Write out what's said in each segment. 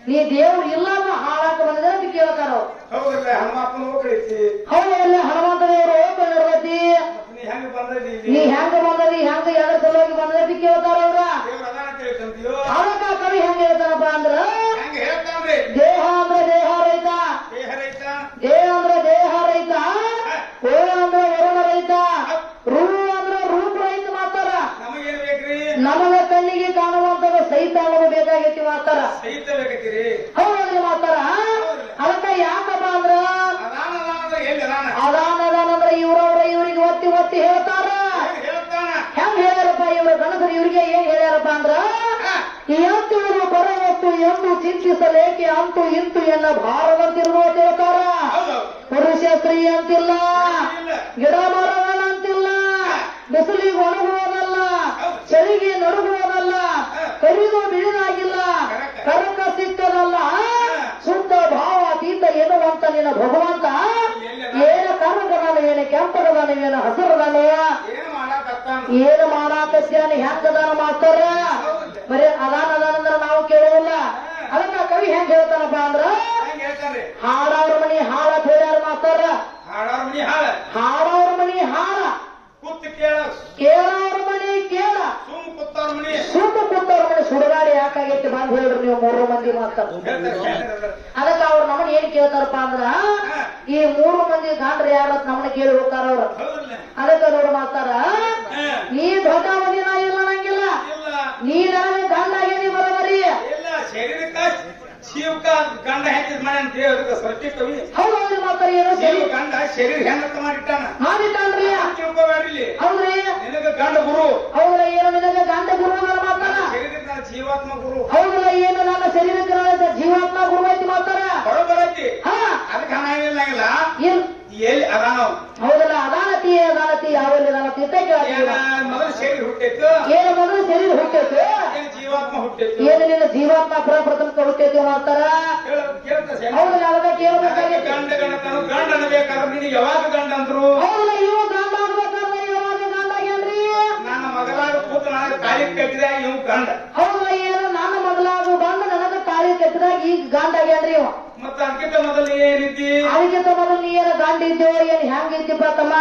ನೀ ದೇವ್ರು ಇಲ್ಲ ಅಂತ ಹಾಳಾಕ ಬಂದಿದ್ರೆ ಅಂತ ಕೇಳ್ತಾರ ಅವ್ರು. ಹೌದಲ್ಲ ಹನುಮಪ್ಪನ ಹೋಗ್ಲಿಕ್ಕೆ ಹೌದು ಎಲ್ಲ ಹನುಮಂತ ದೇವರು ಓಪನ್ ಇರ್ತೈತಿ ನೀ ಹೆಂಗ್ ಬಂದದಿ ನೀ ಹೆಂಗ ಬಂದದಿ ಹೆಂಗ ಎದ್ರ ಸಲುವಾಗಿ ಬಂದದಿ ಅಂತ ಕೇಳ್ತಾರ ಅವ್ರ ದೇವ್ರ ಅದಾನ ತಿಳ್ಕಂತೀಯೋ ಅದಕ್ಕ ಕವಿ ಹೆಂಗ ಹೇಳ್ತಾನಪ್ಪ ಅಂದ್ರ ಹೆಂಗ ಹೇಳ್ತಾನ್ರಿ ದೇಹ ಅಂದ್ರೆ ದೇಹ ರೈತ ದೇಹ ರೈತ ದೇಹ ಅಂದ್ರೆ ದೇಹ ರೈತ ಓ ಅಂದ್ರೆ ವರುಣ ರೈತ ರೂ ಅಂದ್ರೆ ರೂಪ ರೈತ ಮಾತಾರ ನಮಗೇನ್ ಬೇಕ್ರಿ ನಮಗ ಕಣ್ಣಿಗೆ ಕಾಣುವಂತದ ಸಹಿತ ಅನ್ನೋದು ಬೇಕಾಗೈತಿ ಮಾತಾರ ಸಹಿತ ಬೇಕತ್ತೀರಿ ಹೌದ್ರಿ ಮಾತಾರ ಅದಕ್ಕ ಯಾಕಪ್ಪ ಅಂದ್ರ ಅದಾನ ಅದಾನ ಅಂದ್ರೆ ಎಲ್ಲಿ ಅದಾನ ಅದಾನ ಅದಾನಂದ್ರ ಇವ್ರವ್ರ ಇವ್ರಿಗೆ ಒತ್ತಿ ಒತ್ತಿ ಹೇಳ್ತಾರ ಹೆಂಗ್ ಹೇಳ್ತಾನ ಹೆಂಗ್ ಹೇಳ್ಯಾರಪ್ಪ ಇವ್ರ ಗಣಸರು ಇವ್ರಿಗೆ ಏನ್ ಹೇಳ್ಯಾರಪ್ಪ ಅಂದ್ರ ಎಂತಿಳಿದು ಬರವತ್ತು ಎಂದು ಚಿಂತಿಸಲೇಕೆ ಅಂತು ಇಂತು ಎನ್ನ ಭಾರವಂತಿರುವ ತಿಳ್ತಾರ ಹೌದು ಪುರುಷ ಸ್ತ್ರೀ ಅಂತಿಲ್ಲ ಇಲ್ಲ ಗಿಡ ಮರಗಳಂತಿಲ್ಲ ಬಿಸಿಲಿಗೆ ಒಣಗುವುದಲ್ಲ ಚಳಿಗೆ ನಡುಗುವುದಲ್ಲ ಕರಿದು ಬಿಳಿದಾಗಿಲ್ಲ ಕರಕ ಸಿಕ್ಕದಲ್ಲ ಶುದ್ಧ ಭಾವ ಅತೀತ ಎನ್ನುವಂತ ನಿನ್ನ ಭಗವಂತ ಏನ ಕರ್ರಗದಾನ ಏನ ಕೆಂಪಗದಾನ ಏನ ಹಸಿರದಾನ ಏನ್ ಮಾಡಾಕತ್ತಾನ ಏನು ಮಾಡಾಕತ್ಯಾನ ಹೆಂಗದಾನ ಮಾಡ್ತಾರ ಬರೀ ಅದಾನ ಅದಾನಂದ್ರ ನಾವು ಕೇಳುವುದಿಲ್ಲ ಅದಕ್ಕ ಕವಿ ಹೆಂಗ್ ಹೇಳ್ತಾನಪ್ಪ ಅಂದ್ರ ಹೆಂಗ್ ಹೇಳ್ತಾನ್ರಿ ಹಾಡವ್ರ ಮನಿ ಹಾಳ ಹೇಳ್ಯಾರ ಮಾಸ್ತಾರ ಹಾಡಾರ ಮನಿ ಹಾಳ ಹಾಡವ್ರ ಮನಿ ಹಾಳ ಕೂತ್ ಕೇಳ ಕೇಳವ್ರ ಮನಿ ಕೇಳ ಸುಮ್ ಕೂತವ್ರ ಮನಿ ಸುಮ್ಮ ಕೂತವ್ರ ಮನಿ ಸುಡಗಾಡಿ ಯಾಕಾಗೈತಿ ಬಂದ್ ಹೇಳ್ರಿ ನೀವು ಮೂರು ಮಂದಿ ಮಾತಾಡ ಹೇಳ್ತಾರೆ ಹೇಳ್ತಾರೆ. ಅದಕ್ಕ ಅವ್ರ ನಮ್ಮನ್ನ ಏನ್ ಕೇಳ್ತಾರಪ್ಪ ಅಂದ್ರ ಈ ಮೂರು ಮಂದಿ ಗಾಂಡ್ರ ಯಾರ ನಮ್ಮನ್ನ ಕೇಳಿ ಹೋಗ್ತಾರ ಅವ್ರ ಹೌದಲ್ಲ ಅದಕ್ಕ ನೋಡು ಮಾತಾರ ಹಾ. ನೀ ದೊಡ್ಡ ಮಂದಿ ನಾ ಇಲ್ಲ ನಂಗಿಲ್ಲ ಇಲ್ಲ ನೀ ನನಗೆ ಗಂಡ ಆಗೇನಿ ಬರೋಬರಿ ಇಲ್ಲ ಶರೀರಕ್ಕ ಶಿವಕ ಗಂಡ ಹೆಚ್ಚಿದ ಮನೆ ಅಂತ ಹೇಳಿ ಸೃಷ್ಟಿ ಕವಿ ಹೌದ್ರಿ ಮಾತಾರ ಏನು ಸರಿ ಶಿವ ಗಂಡ ಶರೀರ ಹೆಂಗತ್ತ ಮಾಡಿಟ್ಟಾನ ಮಾಡಿಟ್ಟಾನ್ರಿ ತಿಳ್ಕೊಬೇಡ್ರಿ ಹೌದ್ರಿ ನಿನಗ ಗಂಡ ಗುರು ಹೌದ್ರ ಏನು ನಿನಗೆ ಗಂಡ ಗುರುಗಳ ಮಾತಾರ ಶರೀರಕ್ಕೆ ನಾನು ಜೀವಾತ್ಮ ಗುರು ಹೌದಲ್ಲ ಏನು ನನ್ನ ಶರೀರಕ್ಕೆ ನನ್ನ ಜೀವಾತ್ಮ ಗುರು ಐತಿ ಮಾತಾರ ಬರೋಬರ್ ಐತಿ ಹಾ ಅದಕ್ಕೆ ಹಣ ಏನಿಲ್ಲ ಏನ್ ಎಲ್ಲಿ ಅದಾನ ಹೌದಲ್ಲ ಅದಾನತಿ ಅದಾನತಿ ಯಾವೆಲ್ಲ ಅದಾನತಿ ಅಂತ ಕೇಳ್ತೀರ ಮೊದಲು ಶರೀರ ಹುಟ್ಟಿತ್ತು ಏನು ಮೊದಲು ಶರೀರ ಹುಟ್ಟೈತಿ ಏನ್ ಜೀವಾತ್ಮ ಹುಟ್ಟಿತ್ತು ಏನು ನಿನ್ನ ಜೀವಾತ್ಮ ಪ್ರಪ್ರಥಮಕ ಹುಟ್ಟೈತಿ ಮಾಡ್ತಾರ ಹೇಳ- ಕೇಳ್ತಾ ಶರೀರ. ಹೌದಲ್ಲ ಅದಕ್ಕೆ ಅದಕ್ಕೆ ಕೇಳಬೇಕಾಗೈತಿ ಗಂಡ ಗಂಡ ತಾನು ಗಂಡ ಅನ್ಬೇಕಾದ್ರೆ ನೀನು ಯಾವಾಗ ಗಂಡ ಅಂದ್ರು ಹೌದಲ್ಲ ಇವ ಗಂಡ ಆಗ್ಬೇಕಾದ್ರೆ ಯಾವಾಗ ಗಂಡ ಆಗ್ಯಾನ್ರಿ ನನ್ನ ಮಗಲಾಗ ಕೂತು ನನಗೆ ತಾಳಿ ಕಟ್ಟಿದ ಇವ್ ಗಂಡ ಹೌದಲ್ಲ ಏನು ನನ್ನ ಮೊದಲಾಗು ಬಂದು ನನಗ ತಾಳಿ ಕೆತ್ತದಾಗ ಈಗ ಗಂಡ ಆಗ್ಯಾನ್ರಿ ಇವ ಮತ್ತ ಅದಕ್ಕಿಂತ ಮೊದಲು ಏನಿದ್ದಿ ಅದಕ್ಕಿಂತ ಮೊದಲು ನೀ ಏನು ಗಂಡ ಇದ್ದೇವ ಏನ್ ಹೆಂಗ್ ಇದ್ದಿಪ್ಪ ತಮ್ಮ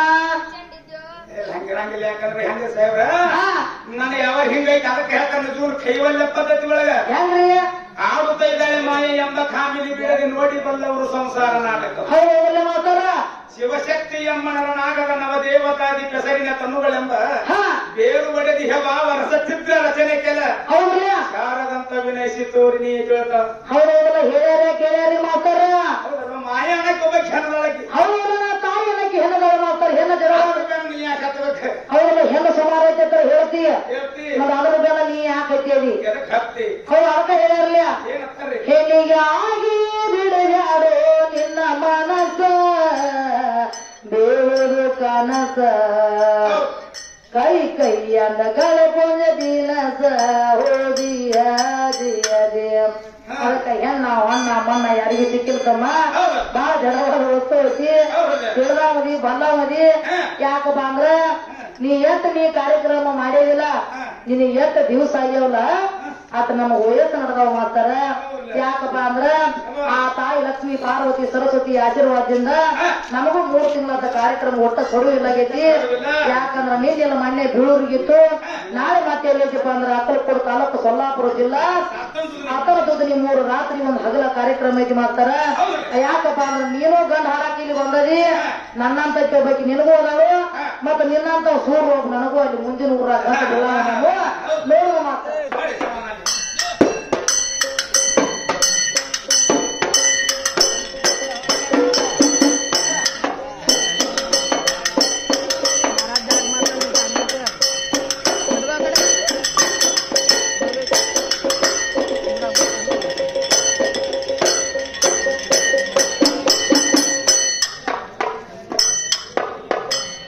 ಹಂಗಿರಂಗಿಲ್ಲ ಯಾಕಂದ್ರೆ ಹೆಂಗ ಸಾಹೇಬ್ರ ಹಾ, ನಾನು ಯಾವಾಗ ಹಿಂಗೈತೆ ಅದಕ್ಕೆ ಹೇಳ್ತಾನೆ ಜೂನ್ ಕೈವಲ್ಯ ಪದ್ಧತಿ ಒಳಗ ಹೆಂಗ್ರಿ ಆಡುತ್ತಾ ಇದ್ದಾಳೆ ಮಾಯ ಎಂಬ ಕಾಮಿನಿ ಬಿಡದೆ ನೋಡಿ ಬಲ್ಲವರು ಸಂಸಾರ ನಾಟಕ ಹೌದಲ್ಲ ಮಾತಾರ ಶಿವಶಕ್ತಿ ಎಮ್ಮನರ ನಾಗದ ನವದೇವತಾದಿ ಕೆಸರಿನ ತನ್ನುಗಳೆಂಬ ಹಾ ಬೇರು ಒಡೆದಿ ಹೆವ ರಸ ಚಿತ್ರ ರಚನೆ ಕೆಲ ಹೌದಲ್ಲ ಶಾರದಂತ ವಿನಯಿಸಿ ತೋರಿ ನೀ ಕೇಳ್ತ ಹೌದಲ್ಲ ಹೇಳ್ಯಾರ ಕೇಳ್ಯಾರಿ ಮಾತಾರ ಹೌದಲ್ವ ಮಾಯ ಅನ್ನಕ್ಕೆ ಒಬ್ಬ ಕ್ಷಣದೊಳಗೆ ಹೌದಲ್ಲ ನಾ ತಾಯಿ ಅನ್ನಕ್ಕೆ ಹೆಣ್ಣಗಳ ಮಾತಾರ ಹೆಣ್ಣ ಜನ ನೀ ಯಾಕೆ ಹತ್ಬೇಕು ಹೌದಲ್ಲ ಹೆಣ್ಣು ಸುಮಾರು ಐತೆ ಅಂತ ಹೇಳ್ತೀಯ ಹೇಳ್ತಿ ಮತ್ತೆ ಅದ್ರ ಬೆಲ್ಲ ನೀ ಯಾಕೆ ಹತ್ತೀವಿ ಎದಕ್ ಹತ್ತಿ ಹೌದು ಅದಕ್ಕೆ ಹೇಳ್ಯಾರಲ್ಲ ಏನಂತಾರೆ ಹೆಣ್ಣಿಗಾಗಿ ಬಿಡಬ್ಯಾಡೋ ನಿನ್ನ ಮನಸ್ಸ ಬೇವರು ಕನಸ ಕೈ ಕೈಯನ್ನ ಕಳ್ಕೊಂಡ ದಿನಸ ಹೋದಿಯ ದಿಯ ದಿಯ ಅದಕ್ಕೆ ಹೆಣ್ಣ ಹೊಣ್ಣ ಮಣ್ಣ ಯಾರಿಗೆ ಸಿಕ್ಕಿಲ್ಕಮ್ಮ ಹೌದು. ಬಾಳ ಜಡವಾದ ವಸ್ತು ಐತಿ ಹೌದು. ತಿಳಿದಾಮದಿ ಬಂದಾಮದಿ ಯಾಕಪ್ಪ ಅಂದ್ರ ನೀ ಎಷ್ಟ ನೀ ಕಾರ್ಯಕ್ರಮ ಮಾಡೇವಿಲ್ಲ ನಿನ್ ಎಷ್ಟ ದಿವಸ ಆಗ್ಯಾವಲ್ಲ ಆತ ನಮ್ಮ ವಯಸ್ಸು ನಡೆದವ ಮಾಡ್ತಾರ ಯಾಕಪ್ಪ ಅಂದ್ರ ಆ ತಾಯಿ ಲಕ್ಷ್ಮಿ ಪಾರ್ವತಿ ಸರಸ್ವತಿ ಆಶೀರ್ವಾದದಿಂದ ನಮಗೂ ಮೂರು ತಿಂಗಳದ ಕಾರ್ಯಕ್ರಮ ಒಟ್ಟ ಸೊಡು ಇಲ್ಲಾಗೈತಿ ಯಾಕಂದ್ರ ನಿನ್ನೆಲ್ಲ ಮೊನ್ನೆ ಬೀಳೂರಿಗಿತ್ತು ನಾಳೆ ಮತ್ತೆ ಎಲ್ಲೈತಿಪ್ಪ ಅಂದ್ರ ಅಕ್ಕಲಕೋಡು ತಾಲೂಕು ಸೊಲ್ಲಾಪುರ ಜಿಲ್ಲಾ ಆತರ ಜೊತೆ ಮೂರು ರಾತ್ರಿ ಒಂದು ಹಗಲ ಕಾರ್ಯಕ್ರಮ ಐತಿ ಮಾಡ್ತಾರ ಯಾಕಪ್ಪ ಅಂದ್ರ ನೀನು ಗಂಡ ಹಾಡಾಕ ಇಲ್ಲಿ ಬಂದದಿ ನನ್ನಂತ ಒಬ್ಬಾಕಿ ನಿನಗೂ ಅದಾಳು ಮತ್ತ ನಿನ್ನಂತ ಸೂರು ಹೋಗ್ ನನಗೂ ಅಲ್ಲಿ ಮುಂದಿನ ಊರಾಗ ಗಂಡ ಬೀಳಾವ ನಾವು ನೋಡುವ ಮಾತ ಮಾಡಿ ಸಮಾನಾಗಿ.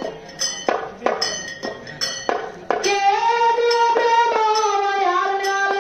ಕೇಳಿಯ ಪ್ರೇಮವ ಯಾರ ಮ್ಯಾಲ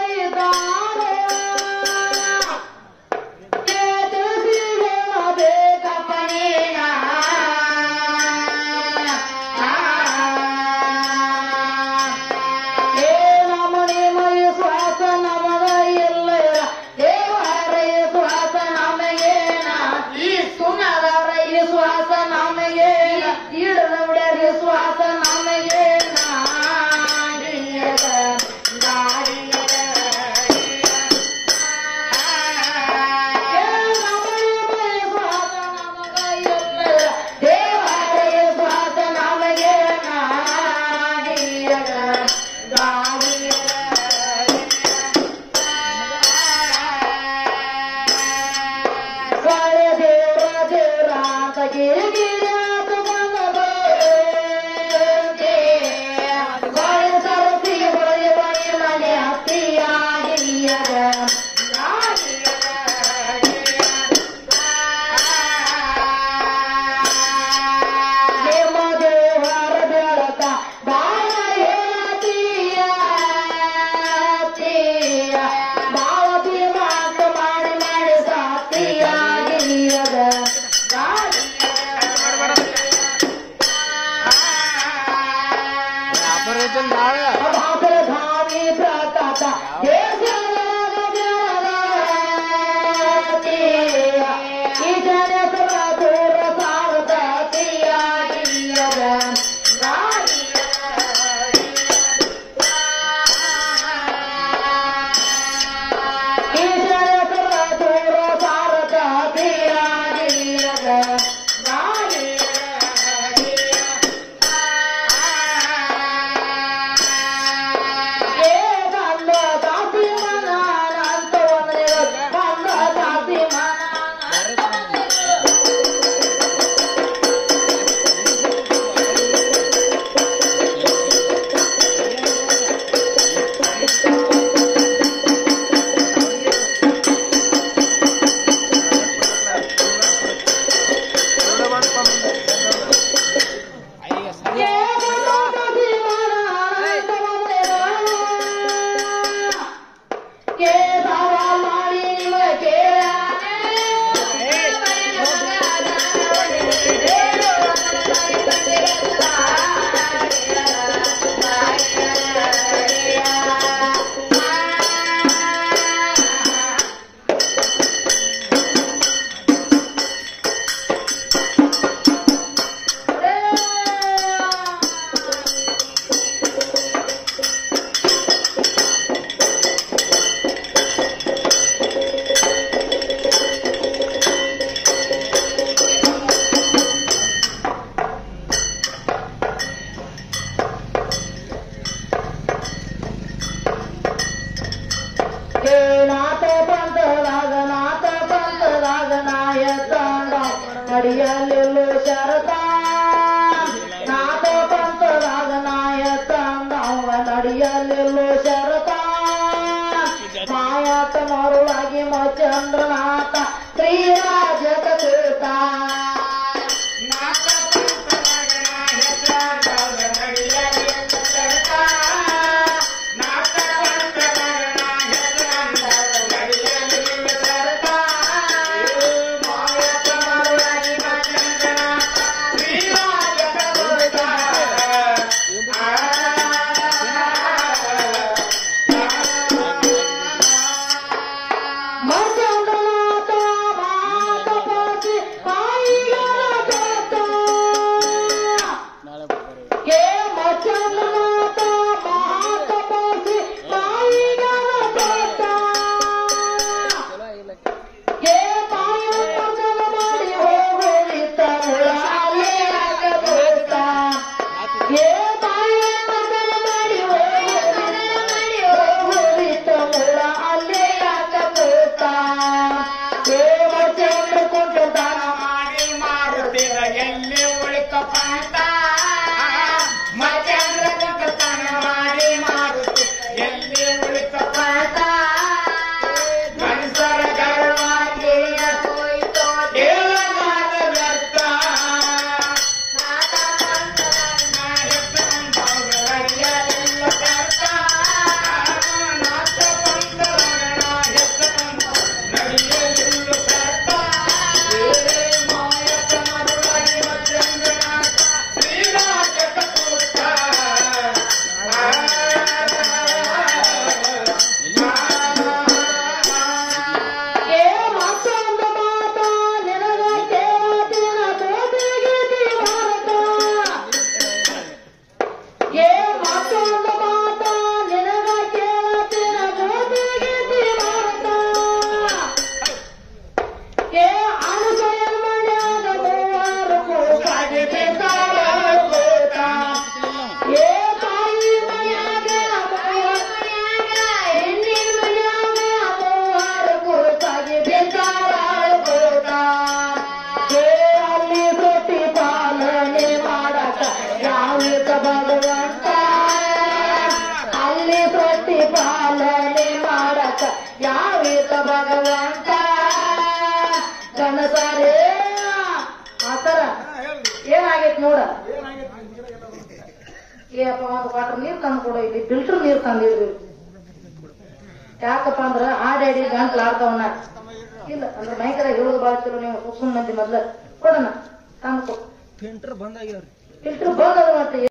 ಭಾಸರ ಧಾಮಿ ಪ್ರಕಾಶ ಈಶಾನ್ಯ ಸರ ದೂರ ಸಾರದ ಈಶಾನ್ಯ ಸರ ದೂರ ಸಾರದ ಏ ಬಂದ ದಾಸಿ ಮನ ಅಂತ ಒಂದ್ರೆ ಬಂದ ದಾಸಿ ಮನ ಏ ಬಂದ ದಾಸಿ ಮನ ಅಂತ ಒಂದ್ರೆ ಏ ಸವಾಲ್ ಮಾಡಿ ನಿಮ ಕೇಳ ಏ ನಾಥ ಪಂಥದಾಗ ನಾಥ ಪಂಥದಾಗ ನಾಯಕಂಡ ನಡೆಯಲಿಲ್ಲ ಶರತ ನಾಥ ಪಂಥದಾಗ ನಾಯಕಂಡ ಅವ ನಡೆಯಲಿಲ್ಲ ಶರತ ಮಾಯಾತ ಮರುಳಾಗಿ ಮಚಂದ್ರನಾಥ ಶ್ರೀರಾಜಕ ಕೃತ ಮಚಂದ್ರನಾಥ ಮಾತ ಪಾಸಿ ಕಾಯಿಗಳ ಏ ಮಚಂದ್ರನಾಥ ಮಾತ ಪಾಸಿ ಕಾಯಿಗಳ ಏ ಮಾಯಪ್ಪನ ಮಾಡಿ ಹೋಗುಳಿತ ಮುಳಾಲೆ ಆಗಬೋತ ಏ ಮಾಯಪ್ಪನ ಮಾಡಿ ಹೋಗುಳಿತ ಮುಳಾಲೆ ಆಗಬೋತ ಏ ಮಚಂದ್ರ ಕುಂಟದಾನ ಮಾಡಿ ಮಾರುತ್ತಿರ ಎಲ್ಲಿ ಉಳಿಕಪ್ಪ ಮಚಂದ್ರ ಕುಂಟತನ ಮಾಡಿ ಮಾರುತ್ತಿ ಎಲ್ಲಿ ಉಳಿಕಪ್ಪ ಮನುಷ್ಯರ ಗರ್ವಾಗಿ ಏಳಗಾದ ವ್ಯರ್ಥ ಏ ಮತ್ತೊಂದು ಮಾತ ನಿನಗ ಕೇಳತಿನ ಕೋಟಿಗೆ ಭಾರತ ಏ ಮತ್ತೊಂದು ಮಾತ ನಿನಗ ಕೇಳತಿನ ಕೋಟಿಗೆ ಭಾರತ ಏ ಅನುಸಯ ಮನ್ಯಾಗ ಮೂವರು ಕೂಸಾಗಿ ಬಿದ್ದಾರ ಕೂತ. ಏ ತಾಯಿ ಮನ್ಯಾಗ ಹೆಣ್ಣಿನ ಮನ್ಯಾಗ ಮೂವರು ಕೂಸಾಗಿ ಬಿದ್ದಾರ ಕೂತ. ಏ ಅಲ್ಲಿ ಪ್ರತಿ ಪಾಲನೆ ಮಾಡಕ ಯಾವಿತ ಭಗವಂತ ಅಲ್ಲಿ ಪ್ರತಿ ಪಾಲನೆ ಮಾಡಕ ಯಾವಿತ ಭಗವಂತ ಕನಸಾರೇ ಆತರ ಏನಾಗೈತ್ ನೋಡ ಏಪ್ಪ ಒಂದು ವಾಟರ್ ನೀರ್ ತಂದು ಕೊಡು ಇಲ್ಲಿ ಫಿಲ್ಟರ್ ನೀರ್ ತಂದಿದ್ವಿ ಯಾಕಪ್ಪ ಅಂದ್ರ ಆಡಾಡಿ ಗಂಟ್ಲು ಆಡ್ತಾವನ್ನ ಇಲ್ಲ ಅಂದ್ರೆ ಮೈಕರ ಹೇಳೋದು ಬಾಳ ಚಲೋ ನೀವು ಸುಮ್ಮನೆ ಮಂದಿ ಮೊದ್ಲ ಕೊಡೋಣ ತಂದು ಕೊಡು ಫಿಲ್ಟರ್ ಬಂದ್ ಆಗ್ಯಾವ್ರಿ ಫಿಲ್ಟರ್ ಬಂದದ ಮತ್ತೆ